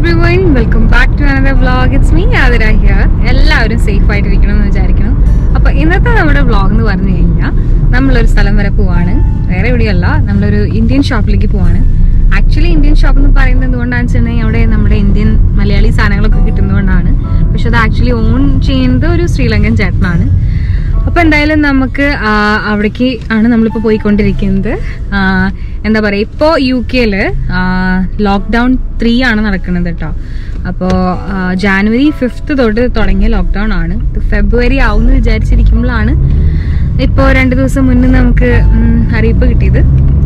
Everyone welcome back to another vlog it's me Athira here എല്ലാവരും safe ആയിട്ടിരിക്കണം എന്ന് വിചാരിക്കണം അപ്പൊ ഇന്നത്തെ നമ്മുടെ വ്ളോഗ് എന്ന് പറഞ്ഞു കഴിഞ്ഞാൽ നമ്മളൊരു സ്ഥലം വരെ പോവാണ് വേറെ എവിടെയല്ല നമ്മളൊരു ഇന്ത്യൻ ഷോപ്പിലേക്ക് പോവാണ് ആക്ച്വലി ഇന്ത്യൻ ഷോപ്പ് എന്ന് പറയുന്നത് എന്തുകൊണ്ടാണെന്ന് വെച്ചിട്ടുണ്ടെങ്കിൽ അവിടെ നമ്മുടെ ഇന്ത്യൻ മലയാളി സാധനങ്ങളൊക്കെ കിട്ടുന്നതുകൊണ്ടാണ് പക്ഷെ അത് ആക്ച്വലി ഓൺ ചെയ്യുന്നത് ഒരു ശ്രീലങ്കൻ ചേട്ടനാണ് അപ്പൊ എന്തായാലും നമുക്ക് ആ, അവിടേക്ക് ആണ് നമ്മളിപ്പോ പോയിക്കൊണ്ടിരിക്കുന്നത് ആ, എന്താ പറയാ ഇപ്പോ യു കെയില് ലോക്ക്ഡൗൺ ത്രീ ആണ് നടക്കുന്നത് കേട്ടോ അപ്പോ ആ, ജാനുവരി ഫിഫ്ത്ത് തൊട്ട് തുടങ്ങിയ ലോക്ക്ഡൗൺ ആണ് ഇത് ഫെബ്രുവരി ആവുമെന്ന് വിചാരിച്ചിരിക്കുമ്പോഴാണ് ഇപ്പോ രണ്ട് ദിവസം മുന്നേ നമുക്ക് ഉം, അറിയിപ്പ് കിട്ടിയത്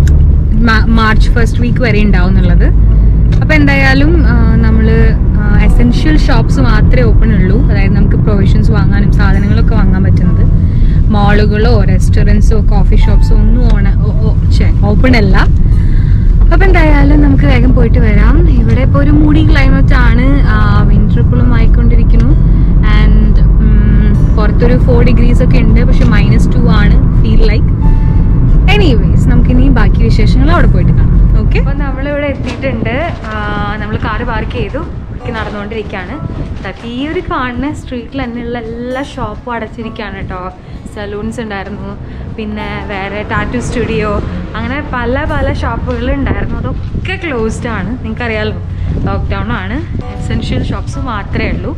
മാ- മാർച്ച് ഫസ്റ്റ് വീക്ക് വരെ ഉണ്ടാവും എന്നുള്ളത് അപ്പൊ എന്തായാലും ആ, നമ്മള് എസെൻഷ്യൽ ഷോപ്സ് മാത്രമേ ഓപ്പൺ ഉള്ളൂ അതായത് നമുക്ക് പ്രൊവിഷൻസ് വാങ്ങാനും സാധനങ്ങളൊക്കെ വാങ്ങാൻ പറ്റുന്നത് മാളുകളോ റെസ്റ്റോറൻറ്റ്സോ കോഫി ഷോപ്സോ ഒന്നും ഓണ ഓപ്പൺ അല്ല അപ്പൊ എന്തായാലും നമുക്ക് വേഗം പോയിട്ട് വരാം ഇവിടെ ഇപ്പോൾ ഒരു മൂടി ക്ലൈമറ്റ് ആണ് വിന്റർ ഇപ്പോഴും ആയിക്കൊണ്ടിരിക്കുന്നു ആൻഡ് പുറത്തൊരു ഫോർ ഡിഗ്രീസ് ഒക്കെ ഉണ്ട് പക്ഷെ മൈനസ് ടു ആണ് ഫീൽ ലൈക്ക് എനിവേസ് നമുക്ക് ഇനി ബാക്കി വിശേഷങ്ങൾ അവിടെ പോയിട്ട് കാണാം ഓക്കെ അപ്പോൾ നമ്മളിവിടെ എത്തിയിട്ടുണ്ട് നമ്മൾ കാറ് പാർക്ക് ചെയ്തു ഒക്കെ നടന്നുകൊണ്ടിരിക്കുകയാണ് ദാറ്റ് ഈ ഒരു കാണുന്ന സ്ട്രീറ്റിൽ തന്നെയുള്ള എല്ലാ ഷോപ്പും അടച്ചിരിക്കുകയാണ് കേട്ടോ സലൂൺസ് ഉണ്ടായിരുന്നു പിന്നെ വേറെ ടാറ്റു സ്റ്റുഡിയോ അങ്ങനെ പല പല ഷോപ്പുകൾ ഉണ്ടായിരുന്നു അതൊക്കെ ക്ലോസ്ഡ് ആണ് നിങ്ങൾക്കറിയാലോ ലോക്ക്ഡൗൺ ആണ് എസെൻഷ്യൽ ഷോപ്സ് മാത്രമേ ഉള്ളൂ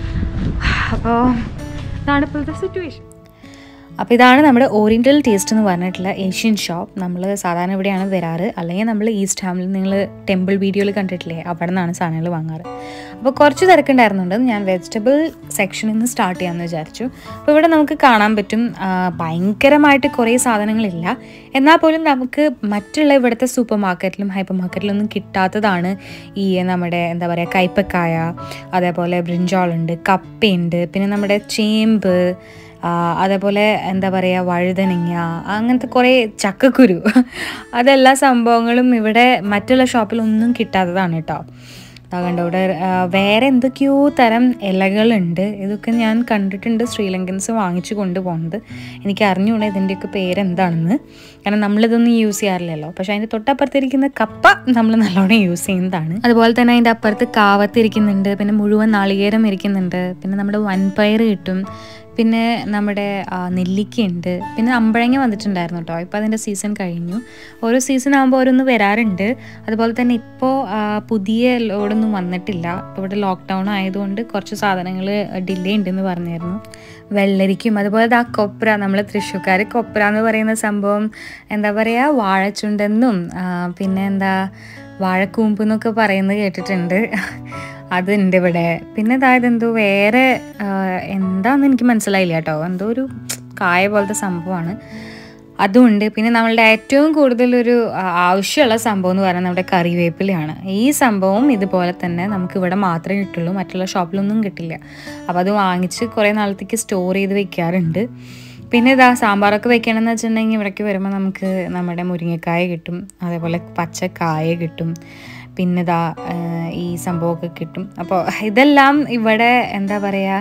അപ്പോൾ ഇതാണ് ഇപ്പോഴത്തെ സിറ്റുവേഷൻ അപ്പോൾ ഇതാണ് നമ്മുടെ ഓറിയൻ്റൽ ടേസ്റ്റ് എന്ന് പറഞ്ഞിട്ടുള്ള ഏഷ്യൻ ഷോപ്പ് നമ്മൾ സാധാരണ ഇവിടെയാണ് വരാറ് അല്ലെങ്കിൽ നമ്മൾ ഈസ്റ്റ് ഹാമിൽ നിങ്ങൾ ടെമ്പിൾ വീഡിയോയിൽ കണ്ടിട്ടില്ലേ അവിടെ നിന്നാണ് സാധനങ്ങൾ വാങ്ങാറ് അപ്പോൾ കുറച്ച് തിരക്കുണ്ടായിരുന്നുണ്ട് ഞാൻ വെജിറ്റബിൾ സെക്ഷനിൽ നിന്ന് സ്റ്റാർട്ട് ചെയ്യാമെന്ന് വിചാരിച്ചു അപ്പോൾ ഇവിടെ നമുക്ക് കാണാൻ പറ്റും ആ, ഭയങ്കരമായിട്ട് കുറേ സാധനങ്ങളില്ല എന്നാൽ പോലും നമുക്ക് മറ്റുള്ള ഇവിടുത്തെ സൂപ്പർ മാർക്കറ്റിലും ഹൈപ്പർ മാർക്കറ്റിലൊന്നും കിട്ടാത്തതാണ് ഈ നമ്മുടെ എന്താ പറയുക കൈപ്പക്കായ അതേപോലെ ബ്രിഞ്ചോളുണ്ട് കപ്പയുണ്ട് പിന്നെ നമ്മുടെ ചേമ്പ് ആ, അതേപോലെ എന്താ പറയുക വഴുതനങ്ങ അങ്ങനത്തെ കുറേ ചക്കക്കുരു അതെല്ലാ സംഭവങ്ങളും ഇവിടെ മറ്റുള്ള ഷോപ്പിലൊന്നും കിട്ടാത്തതാണ് കേട്ടോ അതാ കണ്ടോ ഇവിടെ ആ, വേറെ എന്തൊക്കെയോ തരം ഇലകളുണ്ട് ഇതൊക്കെ ഞാൻ കണ്ടിട്ടുണ്ട് ശ്രീലങ്കൻസ് വാങ്ങിച്ചു കൊണ്ടുപോകുന്നത് എനിക്ക് അറിഞ്ഞുകൂടാ ഇതിൻ്റെയൊക്കെ പേരെന്താണെന്ന് കാരണം നമ്മളിതൊന്നും യൂസ് ചെയ്യാറില്ലല്ലോ പക്ഷെ അതിൻ്റെ തൊട്ടപ്പുറത്തിരിക്കുന്ന കപ്പ നമ്മൾ നല്ലോണം യൂസ് ചെയ്യുന്നതാണ് അതുപോലെ തന്നെ അതിൻ്റെ അപ്പുറത്ത് കാവത്ത് ഇരിക്കുന്നുണ്ട് പിന്നെ മുഴുവൻ നാളികേരം ഇരിക്കുന്നുണ്ട് പിന്നെ നമ്മുടെ വൻപയർ കിട്ടും പിന്നെ നമ്മുടെ ആ, നെല്ലിക്കയുണ്ട് പിന്നെ അമ്പഴങ്ങ വന്നിട്ടുണ്ടായിരുന്നു കേട്ടോ ഇപ്പോൾ അതിൻ്റെ സീസൺ കഴിഞ്ഞു ഓരോ സീസൺ ആകുമ്പോൾ ഓരോന്ന് വരാറുണ്ട് അതുപോലെ തന്നെ ഇപ്പോൾ പുതിയ ലോഡൊന്നും വന്നിട്ടില്ല ഇപ്പോൾ ഇവിടെ ലോക്ക്ഡൗൺ ആയതുകൊണ്ട് കുറച്ച് സാധനങ്ങൾ ഡിലേ ഉണ്ടെന്ന് പറഞ്ഞായിരുന്നു വെള്ളരിക്കും അതുപോലെ ആ കൊപ്ര നമ്മൾ തൃശ്ശൂർക്കാർ കൊപ്ര എന്ന് പറയുന്ന സംഭവം എന്താ പറയുക വാഴച്ചുണ്ടെന്നും ആ, പിന്നെ എന്താ വാഴക്കൂമ്പ് എന്നൊക്കെ പറയുന്നത് കേട്ടിട്ടുണ്ട് അതുണ്ട് ഇവിടെ പിന്നെ അതായത് എന്തോ വേറെ ആ, എന്താന്ന് എനിക്ക് മനസ്സിലായില്ല കേട്ടോ എന്തോ ഒരു കായ പോലത്തെ സംഭവമാണ് അതുണ്ട് പിന്നെ നമ്മളുടെ ഏറ്റവും കൂടുതൽ ഒരു ആ, ആവശ്യമുള്ള സംഭവം എന്ന് പറയുന്നത് നമ്മുടെ കറിവേപ്പിലയാണ് ഈ സംഭവം ഇതുപോലെ തന്നെ നമുക്ക് ഇവിടെ മാത്രമേ കിട്ടുള്ളൂ മറ്റുള്ള ഷോപ്പിലൊന്നും കിട്ടില്ല അപ്പോൾ അത് വാങ്ങിച്ച് കുറേ നാളത്തേക്ക് സ്റ്റോർ ചെയ്ത് വെക്കാറുണ്ട് പിന്നെ ഇതാ സാമ്പാറൊക്കെ വെക്കണമെന്ന് വെച്ചിട്ടുണ്ടെങ്കിൽ ഇവിടേക്ക് വരുമ്പോൾ നമുക്ക് നമ്മുടെ മുരിങ്ങക്കായ കിട്ടും അതേപോലെ പച്ചക്കായ കിട്ടും പിന്നെ ഇതാ ഏഹ്, ഈ സംഭവമൊക്കെ കിട്ടും അപ്പോൾ ഇതെല്ലാം ഇവിടെ എന്താ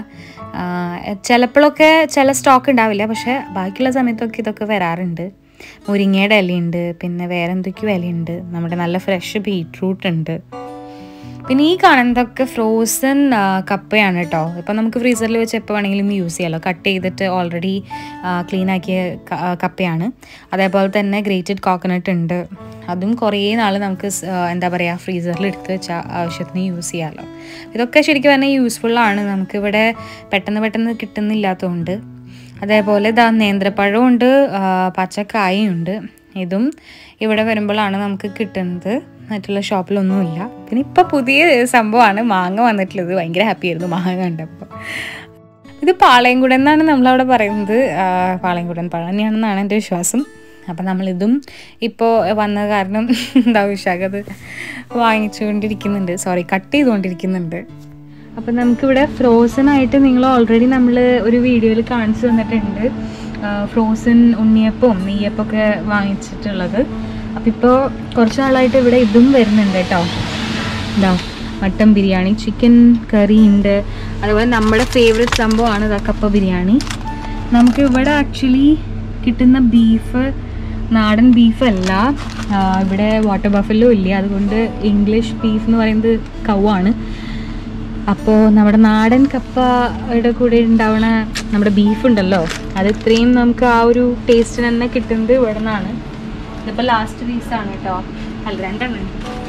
പറയുക ചിലപ്പോഴൊക്കെ ചില സ്റ്റോക്ക് ഉണ്ടാവില്ല പക്ഷേ ബാക്കിയുള്ള സമയത്തൊക്കെ ഇതൊക്കെ വരാറുണ്ട് മുരിങ്ങയുടെ ഇലയുണ്ട് പിന്നെ വേറെ എന്തൊക്കെയോ ഇലയുണ്ട് നമ്മുടെ നല്ല ഫ്രഷ് ബീട്രൂട്ട് ഉണ്ട് പിന്നെ ഈ കാണുന്നതൊക്കെ ഫ്രോസൺ കപ്പയാണ് കേട്ടോ ഇപ്പം നമുക്ക് ഫ്രീസറിൽ വെച്ച് എപ്പോൾ വേണമെങ്കിലും യൂസ് ചെയ്യാമല്ലോ കട്ട് ചെയ്തിട്ട് ഓൾറെഡി ക്ലീൻ ആക്കിയ ക- ആ, കപ്പയാണ് അതേപോലെ തന്നെ ഗ്രേറ്റഡ് കോക്കനട്ട് ഉണ്ട് അതും കുറേ നാൾ നമുക്ക് സ്- ആ, എന്താ പറയുക ഫ്രീസറിൽ എടുത്ത് വെച്ചാൽ ആവശ്യത്തിന് യൂസ് ചെയ്യാമല്ലോ ഇതൊക്കെ ശരിക്കും പറഞ്ഞാൽ യൂസ്ഫുള്ളാണ് നമുക്കിവിടെ പെട്ടെന്ന് പെട്ടെന്ന് കിട്ടുന്നില്ലാത്തതുകൊണ്ട് അതേപോലെ ഇതാ നേന്ത്രപ്പഴവും ഉണ്ട് ആ, പച്ചക്കായും ഉണ്ട് ഇതും ഇവിടെ വരുമ്പോഴാണ് നമുക്ക് കിട്ടുന്നത് മറ്റുള്ള ഷോപ്പിലൊന്നുമില്ല പിന്നെ ഇപ്പം പുതിയ സംഭവമാണ് മാങ്ങ വന്നിട്ടുള്ളത് ഭയങ്കര ഹാപ്പി ആയിരുന്നു മാങ്ങ കണ്ടപ്പോൾ ഇത് പാളയംകുടൻ എന്നാണ് നമ്മളവിടെ പറയുന്നത് ആ, പാളയംകുടൻ പഴം തന്നെയാണെന്നാണ് എൻ്റെ വിശ്വാസം അപ്പം നമ്മളിതും ഇപ്പോൾ വന്ന കാരണം എന്താ വിശാഖത് വാങ്ങിച്ചുകൊണ്ടിരിക്കുന്നുണ്ട് സോറി കട്ട് ചെയ്തുകൊണ്ടിരിക്കുന്നുണ്ട് അപ്പം നമുക്കിവിടെ ഫ്രോസൺ ആയിട്ട് നിങ്ങൾ ഓൾറെഡി നമ്മൾ ഒരു വീഡിയോയിൽ കാണിച്ചു തന്നിട്ടുണ്ട് ഫ്രോസൺ ഉണ്ണിയപ്പവും നെയ്യപ്പമൊക്കെ വാങ്ങിച്ചിട്ടുള്ളത് അപ്പം ഇപ്പോൾ കുറച്ച് നാളായിട്ട് ഇവിടെ ഇതും വരുന്നുണ്ട് കേട്ടോ ഇതാ മട്ടൻ ബിരിയാണി ചിക്കൻ കറി ഉണ്ട് അതുപോലെ നമ്മുടെ ഫേവറേറ്റ് സംഭവമാണ് ഇതാ കപ്പ ബിരിയാണി നമുക്ക് ഇവിടെ ആക്ച്വലി കിട്ടുന്ന ബീഫ് നാടൻ ബീഫല്ല ആ, ഇവിടെ വാട്ടർ ബഫല്ലോ ഇല്ല അതുകൊണ്ട് ഇംഗ്ലീഷ് ബീഫ് എന്ന് പറയുന്നത് കവാണ് അപ്പോൾ നമ്മുടെ നാടൻ കപ്പയുടെ കൂടെ ഉണ്ടാവണ നമ്മുടെ ബീഫ് ഉണ്ടല്ലോ അത് ഇത്രയും നമുക്ക് ആ ഒരു ടേസ്റ്റിന് തന്നെ കിട്ടുന്നത് ഇവിടെ നിന്നാണ് ഇതിപ്പോൾ ലാസ്റ്റ് പീസാണ് കേട്ടോ അല്ല രണ്ടെണ്ണം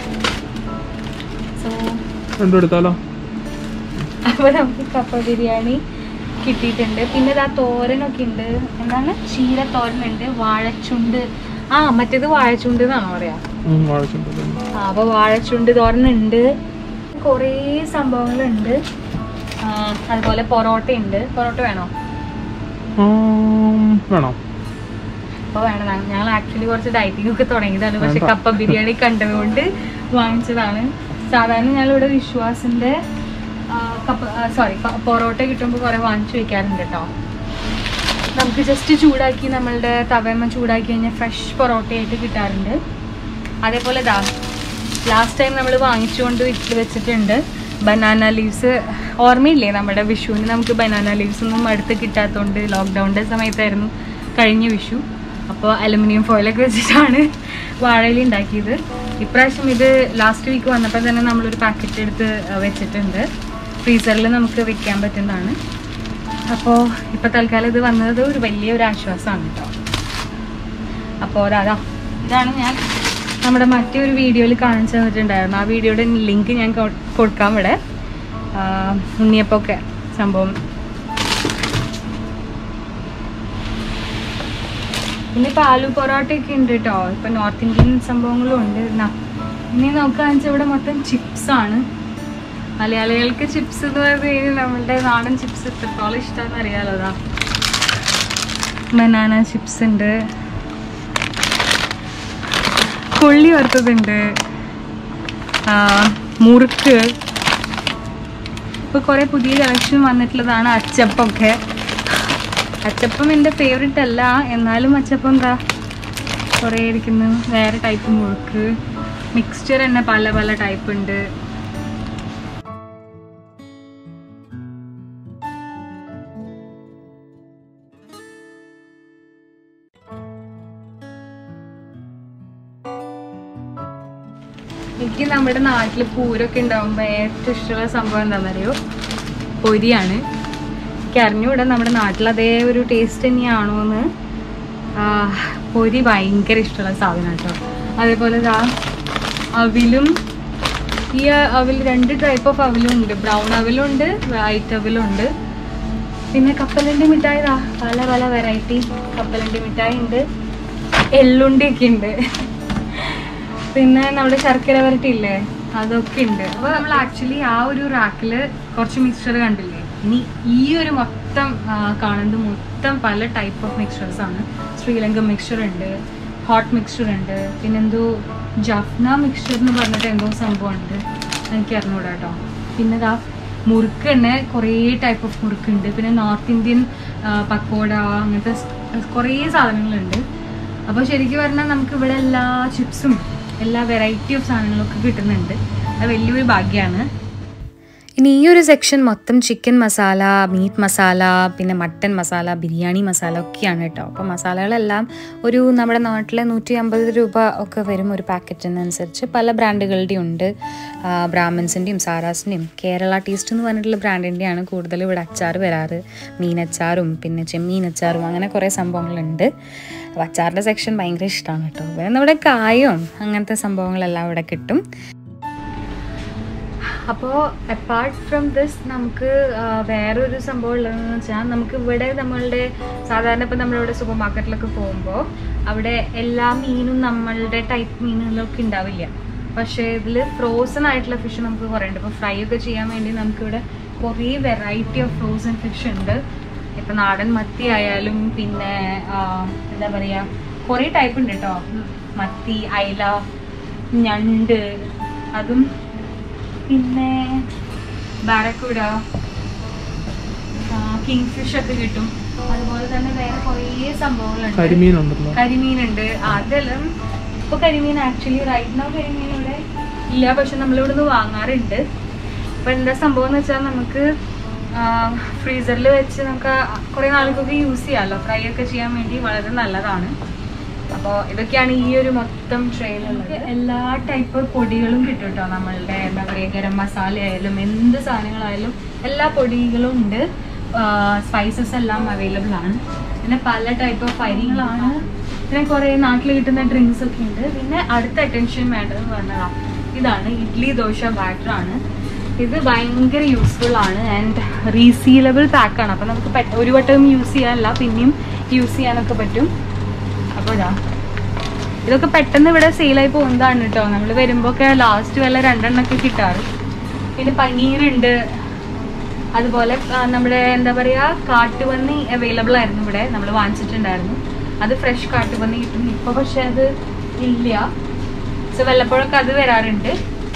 സോ രണ്ടും എടുത്താലോ അപ്പോൾ നമുക്ക് കപ്പ ബിരിയാണി കിട്ടിയിട്ടുണ്ട് പിന്നെ ഇതാ തോരനൊക്കെ ഉണ്ട് എന്താണ് ചീര തോരനുണ്ട് വാഴച്ചുണ്ട് ആ മറ്റേത് വാഴച്ചുണ്ട് എന്നാണോ പറയാ ഉം, വാഴച്ചുണ്ട് ആ അപ്പോൾ വാഴച്ചുണ്ട് തോരനുണ്ട് കുറേ സംഭവങ്ങളുണ്ട് ആ, അതുപോലെ പൊറോട്ട ഉണ്ട് പൊറോട്ട വേണോ ആം, വേണോ അപ്പോൾ വേണം ഞ- ഞങ്ങൾ ആക്ച്വലി കുറച്ച് ഡയറ്റിംഗ് ഒക്കെ തുടങ്ങിയതാണ് പക്ഷെ വേണ്ട. കപ്പ ബിരിയാണി കണ്ടതുകൊണ്ട് വാങ്ങിച്ചതാണ് സാധാരണ ഞങ്ങളിവിടെ വിശ്വാസിന്റെ ആ, കപ്പ സോറി പൊറോട്ട കിട്ടുമ്പോൾ കുറേ വാങ്ങിച്ചു വെക്കാറുണ്ട് കേട്ടോ നമുക്ക് ജസ്റ്റ് ചൂടാക്കി നമ്മളുടെ തവയമ്മ ചൂടാക്കി കഴിഞ്ഞാൽ ഫ്രഷ് പൊറോട്ടയായിട്ട് കിട്ടാറുണ്ട് അതേപോലെ ദാ ലാസ്റ്റ് ടൈം നമ്മൾ വാങ്ങിച്ചുകൊണ്ട് വീട്ടിൽ വെച്ചിട്ടുണ്ട് ബനാന ലീവ്സ് ഓർമ്മയില്ലേ നമ്മുടെ വിഷുവിന് നമുക്ക് ബനാന ലീവ്സ് ഒന്നും അടുത്ത് കിട്ടാത്തതുകൊണ്ട് ലോക്ക്ഡൗണിൻ്റെ സമയത്തായിരുന്നു കഴിഞ്ഞ വിഷു അപ്പോൾ അലുമിനിയം ഫോയിലൊക്കെ വെച്ചിട്ടാണ് വാഴയില ഉണ്ടാക്കിയത് ഇപ്രാവശ്യം ഇത് ലാസ്റ്റ് വീക്ക് വന്നപ്പോൾ തന്നെ നമ്മളൊരു പാക്കറ്റ് എടുത്ത് അഹ് വെച്ചിട്ടുണ്ട് ഫ്രീസറിൽ നമുക്ക് വെക്കാൻ പറ്റുന്നതാണ് അപ്പോൾ ഇപ്പോൾ തൽക്കാലം ഇത് വന്നത് ഒരു വലിയൊരു ആശ്വാസമാണ് കേട്ടോ അപ്പോൾ അതാ ഇതാണ് ഞാൻ നമ്മുടെ മറ്റൊരു വീഡിയോയിൽ കാണിച്ചു തന്നിട്ടുണ്ടായിരുന്നു ആ വീഡിയോയുടെ ലിങ്ക് ഞാൻ കൊ- കൊടുക്കാം ഇവിടെ ആ, ഉണ്ണിയപ്പമൊക്കെ സംഭവം പിന്നെ ഇപ്പോൾ ആലു പൊറോട്ടയൊക്കെ ഉണ്ട് കേട്ടോ ഇപ്പം നോർത്ത് ഇന്ത്യൻ സംഭവങ്ങളും ഉണ്ട് എന്നാ ഇനി നോക്കുകയാണെന്ന് വെച്ചാൽ ഇവിടെ മൊത്തം ചിപ്സ് ആണ് മലയാളികൾക്ക് ചിപ്സ് എന്ന് പറഞ്ഞു കഴിഞ്ഞാൽ നമ്മളുടെ നാടൻ ചിപ്സ് എത്രത്തോളം ഇഷ്ടമാണെന്ന് അറിയാലോ അതാ ബനാന ചിപ്സ് ഉണ്ട് കൊള്ളി വറുത്തതുണ്ട് ആ, മുറുക്ക് ഇപ്പോൾ കുറേ പുതിയ കളക്ഷൻ വന്നിട്ടുള്ളതാണ് അച്ചപ്പൊക്കെ അച്ചപ്പം എൻ്റെ ഫേവറേറ്റ് അല്ല എന്നാലും അച്ചപ്പം എന്താ കുറേ ഇരിക്കുന്നു വേറെ ടൈപ്പ് മുറുക്ക് മിക്സ്ചർ തന്നെ പല പല ടൈപ്പ് ഉണ്ട് എനിക്ക് നമ്മുടെ നാട്ടിൽ പൂരമൊക്കെ ഉണ്ടാകുമ്പോൾ ഏറ്റവും ഇഷ്ടമുള്ള സംഭവം എന്താണെന്നറിയോ പൊരിയാണ് എനിക്ക് അറിഞ്ഞുകൂടാ നമ്മുടെ നാട്ടിൽ അതേ ഒരു ടേസ്റ്റ് തന്നെയാണോ എന്ന് ആ, പൊരി ഭയങ്കര ഇഷ്ടമുള്ള സാധനം കേട്ടോ അതേപോലെ ദാ അവിലും ഈ അവിൽ രണ്ട് ടൈപ്പ് ഓഫ് അവിലും ഉണ്ട് ബ്രൗൺ അവിലും ഉണ്ട് വൈറ്റ് അവിലും ഉണ്ട് പിന്നെ കപ്പലണ്ടി മിഠായി ദാ പല പല വെറൈറ്റി കപ്പലണ്ടി മിഠായി ഉണ്ട് എള്ളുണ്ടിയൊക്കെ ഉണ്ട് പിന്നെ നമ്മുടെ ശർക്കര വരട്ടി ഇല്ലേ അതൊക്കെ ഉണ്ട് അപ്പോൾ നമ്മൾ ആക്ച്വലി ആ ഒരു റാക്കില് കുറച്ച് മിക്സ്ചർ കണ്ടില്ലേ ഇനി ഈ ഒരു മൊത്തം ആ, കാണുന്നത് മൊത്തം പല ടൈപ്പ് ഓഫ് മിക്സ്ചേഴ്സ് ആണ് ശ്രീലങ്കൻ മിക്സ്ചർ ഉണ്ട് ഹോട്ട് മിക്സ്ചർ ഉണ്ട് പിന്നെന്തോ ജഫ്ന മിക്സ്ചർ എന്ന് പറഞ്ഞിട്ട് എന്തോ സംഭവം ഉണ്ട് എനിക്ക് അറിഞ്ഞൂടാ കേട്ടോ പിന്നെ ഇതാ മുറുക്ക് തന്നെ കുറേ ടൈപ്പ് ഓഫ് മുറുക്കുണ്ട് പിന്നെ നോർത്ത് ഇന്ത്യൻ ആ, പക്കോട അങ്ങനത്തെ സ് കുറേ സാധനങ്ങളുണ്ട് അപ്പോൾ ശരിക്കും പറഞ്ഞാൽ നമുക്ക് ഇവിടെ എല്ലാ ചിപ്സും എല്ലാ വെറൈറ്റി ഓഫ് സാധനങ്ങളൊക്കെ കിട്ടുന്നുണ്ട് അത് വലിയൊരു ഭാഗ്യമാണ് ഇനി ഈ ഒരു സെക്ഷൻ മൊത്തം ചിക്കൻ മസാല മീറ്റ് മസാല പിന്നെ മട്ടൻ മസാല ബിരിയാണി മസാല ഒക്കെയാണ് കേട്ടോ അപ്പോൾ മസാലകളെല്ലാം ഒരു നമ്മുടെ നാട്ടിലെ നൂറ്റി അമ്പത് രൂപ ഒക്കെ വരും ഒരു പാക്കറ്റിനനുസരിച്ച് പല ബ്രാൻഡുകളുടെയും ഉണ്ട് ആ, ബ്രാഹ്മിൻസിൻ്റെയും സാറാസിൻ്റെയും കേരള ടേസ്റ്റ് എന്ന് പറഞ്ഞിട്ടുള്ള ബ്രാൻഡിൻ്റെയാണ് കൂടുതൽ ഇവിടെ അച്ചാർ വരാറ് മീനച്ചാറും പിന്നെ ചെമ്മീൻ അച്ചാറും അങ്ങനെ കുറേ സംഭവങ്ങളുണ്ട് അപ്പോൾ അച്ചാറിൻ്റെ സെക്ഷൻ ഭയങ്കര ഇഷ്ടമാണ് കേട്ടോ പിന്നെ നമ്മുടെ കായും അങ്ങനത്തെ സംഭവങ്ങളെല്ലാം ഇവിടെ കിട്ടും അപ്പോൾ അപ്പാർട്ട് ഫ്രം ദിസ് നമുക്ക് ആ, വേറൊരു സംഭവം ഉള്ളതെന്ന് വെച്ചാൽ നമുക്ക് ഇവിടെ നമ്മളുടെ സാധാരണ ഇപ്പം നമ്മളിവിടെ സൂപ്പർ മാർക്കറ്റിലൊക്കെ പോകുമ്പോൾ അവിടെ എല്ലാ മീനും നമ്മളുടെ ടൈപ്പ് മീനുകളൊക്കെ ഉണ്ടാവില്ല പക്ഷേ ഇതിൽ ഫ്രോസൺ ആയിട്ടുള്ള ഫിഷ് നമുക്ക് കുറേ ഉണ്ട് ഇപ്പോൾ ഫ്രൈ ഒക്കെ ചെയ്യാൻ വേണ്ടി നമുക്കിവിടെ കുറേ വെറൈറ്റി ഓഫ് ഫ്രോസൺ ഫിഷ് ഉണ്ട് ഇപ്പം നാടൻ മത്തി ആയാലും പിന്നെ ആ, എന്താ പറയുക കുറേ ടൈപ്പ് ഉണ്ട് കേട്ടോ മത്തി അയല ഞണ്ട് അതും പിന്നെ ബാരക്കൂട കിങ് ഫിഷ് ഒക്കെ കിട്ടും അതുപോലെ തന്നെ വേറെ കുറേ സംഭവങ്ങളുണ്ട് കരിമീനുണ്ടല്ലോ കരിമീനുണ്ട് അതെല്ലാം ഇപ്പൊ കരിമീൻ ആക്ച്വലി റൈറ്റ് നോ കരിമീൻ ഇവിടെ ഇല്ല പക്ഷെ നമ്മളിവിടുന്ന് വാങ്ങാറുണ്ട് അപ്പൊ എന്താ സംഭവം എന്ന് വെച്ചാൽ നമുക്ക് ഫ്രീസറിൽ വെച്ച് നമുക്ക് കുറേ നാൾക്കൊക്കെ യൂസ് ചെയ്യാമല്ലോ ഫ്രൈ ഒക്കെ ചെയ്യാൻ വേണ്ടി വളരെ നല്ലതാണ് അപ്പോൾ ഇതൊക്കെയാണ് ഈ ഒരു മൊത്തം ട്രെയിലുള്ളത് എല്ലാ ടൈപ്പ് പൊടികളും കിട്ടും കേട്ടോ നമ്മളുടെ എന്താ പറയുക ഗരം മസാല ആയാലും എന്ത് സാധനങ്ങളായാലും എല്ലാ പൊടികളും ഉണ്ട് സ്പൈസസ് എല്ലാം അവൈലബിൾ ആണ് പിന്നെ പല ടൈപ്പ് ഓഫ് അരികളാണ് പിന്നെ കുറേ നാട്ടിൽ കിട്ടുന്ന ഡ്രിങ്ക്സ് ഒക്കെ ഉണ്ട് പിന്നെ അടുത്ത അറ്റൻഷൻ വേണ്ടതെന്ന് പറഞ്ഞാൽ ഇതാണ് ഇഡ്ലി ദോശ ബാറ്റർ ആണ് ഇത് ഭയങ്കര യൂസ്ഫുൾ ആണ് ആൻഡ് റീസീലബിൾ പാക്കാണ് അപ്പം നമുക്ക് പെട്ട- ഒരു വട്ടം യൂസ് ചെയ്യാനല്ല പിന്നെയും യൂസ് ചെയ്യാനൊക്കെ പറ്റും അപ്പോൾ ഇതാ ഇതൊക്കെ പെട്ടെന്ന് ഇവിടെ സെയിലായി പോകുന്നതാണ് കേട്ടോ നമ്മൾ വരുമ്പോൾ ഒക്കെ ലാസ്റ്റ് വല്ല രണ്ടെണ്ണമൊക്കെ കിട്ടാറ് പിന്നെ പനീറുണ്ട് അതുപോലെ ആ, നമ്മുടെ എന്താ പറയുക കാട്ടുപന്നി അവൈലബിൾ ആയിരുന്നു ഇവിടെ നമ്മൾ വാങ്ങിച്ചിട്ടുണ്ടായിരുന്നു അത് ഫ്രഷ് കാട്ടുപന്നി കിട്ടും ഇപ്പോൾ പക്ഷെ അത് ഇല്ല സോ വല്ലപ്പോഴൊക്കെ അത് വരാറുണ്ട്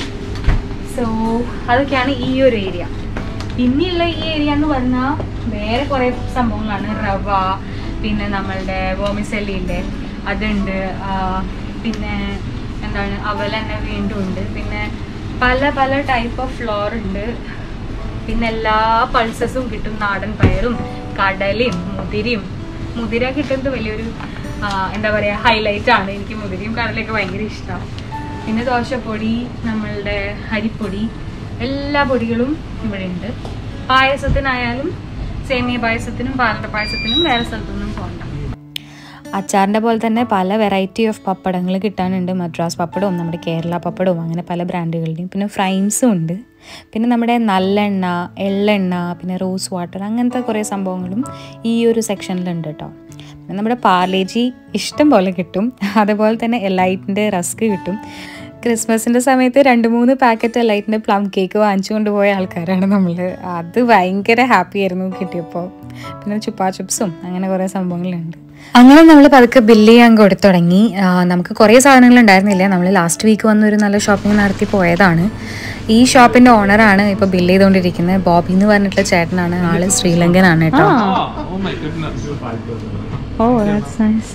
സോ അതൊക്കെയാണ് ഈ ഒരു ഏരിയ പിന്നെയുള്ള ഈ ഏരിയ എന്ന് പറഞ്ഞാൽ വേറെ കുറേ സംഭവങ്ങളാണ് റവ പിന്നെ നമ്മളുടെ വോമിസെല്ലിൻ്റെ അതുണ്ട് ആ, പിന്നെ എന്താണ് അവൽ തന്നെ വീണ്ടും ഉണ്ട് പിന്നെ പല പല ടൈപ്പ് ഓഫ് ഫ്ലോർ ഉണ്ട് പിന്നെ എല്ലാ പൾസസും കിട്ടും നാടൻ പയറും കടലയും മുതിരയും മുതിര കിട്ടുന്നത് വലിയൊരു ആ, എന്താ പറയുക ഹൈലൈറ്റ് ആണ് എനിക്ക് മുതിരയും കടലയൊക്കെ ഭയങ്കര ഇഷ്ടമാണ് പിന്നെ ദോശപ്പൊടി നമ്മളുടെ അരിപ്പൊടി എല്ലാ പൊടികളും ഇവിടെ ഉണ്ട് പായസത്തിനായാലും സേമിയ പായസത്തിനും പാലട പായസത്തിനും വേറെ സ്ഥലത്തൊന്നും പോകണ്ട അച്ചാറിൻ്റെ പോലെ തന്നെ പല വെറൈറ്റി ഓഫ് പപ്പടങ്ങൾ കിട്ടാനുണ്ട് മദ്രാസ് പപ്പടവും നമ്മുടെ കേരള പപ്പടവും അങ്ങനെ പല ബ്രാൻഡുകളുടെയും പിന്നെ ഫ്രൈംസും ഉണ്ട് പിന്നെ നമ്മുടെ നല്ലെണ്ണ എള്ളെണ്ണ പിന്നെ റോസ് വാട്ടർ അങ്ങനത്തെ കുറേ സംഭവങ്ങളും ഈ ഒരു സെക്ഷനിലുണ്ട് കേട്ടോ പിന്നെ നമ്മുടെ പാർലേജി ഇഷ്ടം പോലെ കിട്ടും അതുപോലെ തന്നെ എലൈറ്റിൻ്റെ റസ്ക് കിട്ടും ക്രിസ്മസിൻ്റെ സമയത്ത് രണ്ട് മൂന്ന് പാക്കറ്റ് എലൈറ്റിൻ്റെ പ്ലം കേക്ക് വാങ്ങിച്ചു കൊണ്ടുപോയ ആൾക്കാരാണ് നമ്മൾ അത് ഭയങ്കര ഹാപ്പി ആയിരുന്നു കിട്ടിയപ്പോൾ പിന്നെ ചുപ്പാ ചിപ്സും അങ്ങനെ കുറേ സംഭവങ്ങളുണ്ട് അങ്ങനെ നമ്മൾ പതുക്കെ ബില്ല് ചെയ്യാൻ കൊടുത്തു തുടങ്ങി ആ, നമുക്ക് കുറേ സാധനങ്ങൾ ഉണ്ടായിരുന്നില്ല നമ്മൾ ലാസ്റ്റ് വീക്ക് വന്ന് ഒരു നല്ല ഷോപ്പിംഗ് നടത്തി പോയതാണ് ഈ ഷോപ്പിൻ്റെ ഓണറാണ് ഇപ്പോൾ ബില്ല് ചെയ്തുകൊണ്ടിരിക്കുന്നത് ബോബി എന്ന് പറഞ്ഞിട്ടുള്ള ചേട്ടനാണ് ആള് ശ്രീലങ്കനാണ് കേട്ടോ Oh my goodness. Oh that's nice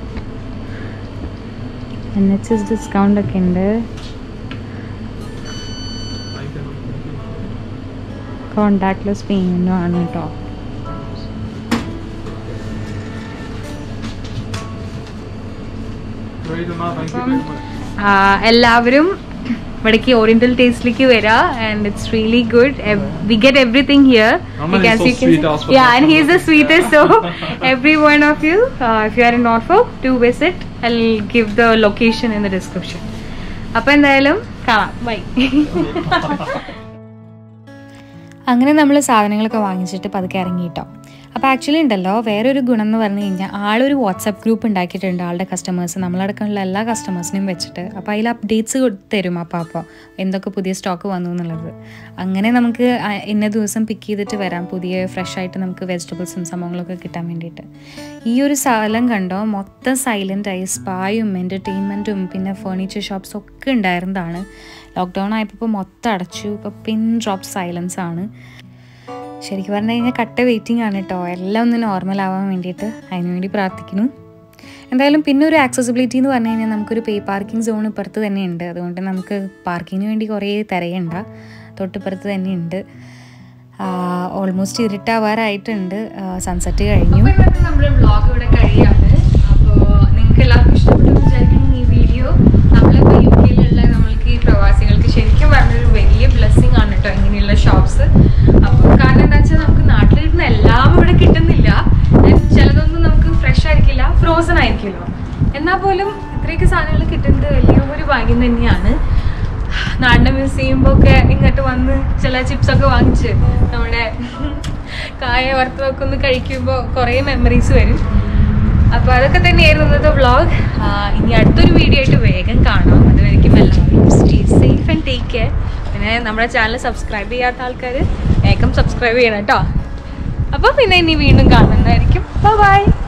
N H S discount ഒക്കെ ഉണ്ട് കോണ്ടാക്ട്ലെസ് പേയ്മെൻറ്റും ആണ് കേട്ടോ Great, Anna. Thank you very much. എല്ലാവരും ഇവിടേക്ക് ഓറിയന്റൽ ടേസ്റ്റിലേക്ക് വരാ and it's really good we get everything here Amma is so sweet also. Yeah, and he's the sweetest. So, every one of you, uh, if you are in Norfolk, do visit. I'll give the location in the description. അപ്പൊ എന്തായാലും കാണാം by അങ്ങനെ നമ്മൾ സാധനങ്ങളൊക്കെ വാങ്ങിച്ചിട്ട് പതുക്കെ ഇറങ്ങിയിട്ടോ അപ്പോൾ actually ഉണ്ടല്ലോ വേറൊരു ഗുണം എന്ന് പറഞ്ഞു കഴിഞ്ഞാൽ ആളൊരു വാട്സപ്പ് ഗ്രൂപ്പ് ഉണ്ടാക്കിയിട്ടുണ്ട് ആളുടെ കസ്റ്റമേഴ്സ് നമ്മളടക്കമുള്ള എല്ലാ കസ്റ്റമേഴ്സിനെയും വെച്ചിട്ട് അപ്പോൾ അതിൽ അപ്ഡേറ്റ്സ് തരും അപ്പോൾ അപ്പോൾ എന്തൊക്കെ പുതിയ സ്റ്റോക്ക് വന്നു എന്നുള്ളത് അങ്ങനെ നമുക്ക് ആ ഇന്ന ദിവസം പിക്ക് ചെയ്തിട്ട് വരാം പുതിയ ഫ്രഷ് ആയിട്ട് നമുക്ക് വെജിറ്റബിൾസും സംഭവങ്ങളൊക്കെ കിട്ടാൻ വേണ്ടിയിട്ട് ഈ ഒരു സ്ഥലം കണ്ടോ മൊത്തം സൈലൻ്റ് ആയി സ്പായും എൻ്റർടൈൻമെൻറ്റും പിന്നെ ഫേർണിച്ചർ ഷോപ്സ് ഒക്കെ ഉണ്ടായിരുന്നതാണ് ലോക്ക്ഡൗൺ ആയപ്പോൾ ഇപ്പോൾ മൊത്തം അടച്ചു ഇപ്പോൾ പിൻ ഡ്രോപ്പ് സൈലൻസ് ആണ് ശരിക്കും പറഞ്ഞു കഴിഞ്ഞാൽ കട്ട വെയിറ്റിംഗ് ആണ് കേട്ടോ എല്ലാം ഒന്ന് നോർമൽ ആവാൻ വേണ്ടിയിട്ട് അതിനുവേണ്ടി പ്രാർത്ഥിക്കുന്നു എന്തായാലും പിന്നെ ഒരു ആക്സസിബിലിറ്റി എന്ന് പറഞ്ഞു കഴിഞ്ഞാൽ നമുക്കൊരു പേ പാർക്കിംഗ് സോൺ ഇപ്പുറത്ത് തന്നെ ഉണ്ട് അതുകൊണ്ട് നമുക്ക് പാർക്കിങ്ങിന് വേണ്ടി കുറേ തിരയണ്ട തൊട്ടിപ്പുറത്ത് തന്നെ ഉണ്ട് ഓൾമോസ്റ്റ് ഇരുട്ടാവാറായിട്ടുണ്ട് സൺസെറ്റ് കഴിഞ്ഞു അപ്പൊ ഇന്നത്തെ നമ്മുടെ വ്ളോഗ് ഇവിടെ കഴിയാണ് അപ്പോൾ നിങ്ങൾക്ക് എല്ലാവർക്കും ഇഷ്ടപ്പെട്ടു എന്ന് വിചാരിക്കുന്നു ഈ വീഡിയോ നമ്മളിപ്പോൾ യു കെയിലുള്ള നമ്മൾക്ക് ഈ പ്രവാസികൾക്ക് ശരിക്കും പറഞ്ഞൊരു വലിയ ബ്ലെസ്സിങ് ആണ് കേട്ടോ ഇങ്ങനെയുള്ള ഷോപ്സ് അപ്പോൾ കാരണം എന്താ വെച്ചാൽ നമുക്ക് നാട്ടിൽ കിട്ടുന്ന എല്ലാം ഇവിടെ കിട്ടുന്നില്ല And ചിലതൊന്നും നമുക്ക് ഫ്രഷ് ആയിരിക്കില്ല ഫ്രോസൺ ആയിരിക്കുമല്ലോ എന്നാൽ പോലും ഇത്രയൊക്കെ സാധനങ്ങൾ കിട്ടുന്നത് വലിയ ഒരു ഭാഗ്യം തന്നെയാണ് നാടിനെ മിസ് ചെയ്യുമ്പോൾ ഒക്കെ ഇങ്ങോട്ട് വന്ന് ചില ചിപ്സ് ഒക്കെ വാങ്ങിച്ച് നമ്മുടെ കായ വറുത്തതൊക്കെ ഒന്ന് കഴിക്കുമ്പോൾ കുറേ മെമ്മറീസ് വരും അപ്പോൾ അതൊക്കെ തന്നെയായിരുന്നു ഇന്നത്തെ വ്ളോഗ് ഇനി അടുത്തൊരു വീഡിയോ ആയിട്ട് വേഗം കാണാം അതുവരെയ്ക്കും എല്ലാവരും stay safe and take care പിന്നെ നമ്മുടെ ചാനൽ സബ്സ്ക്രൈബ് ചെയ്യാത്ത ആൾക്കാർ വേഗം സബ്സ്ക്രൈബ് ചെയ്യണം കേട്ടോ അപ്പോൾ പിന്നെ ഇനി വീണ്ടും കാണുന്നതായിരിക്കും ബൈ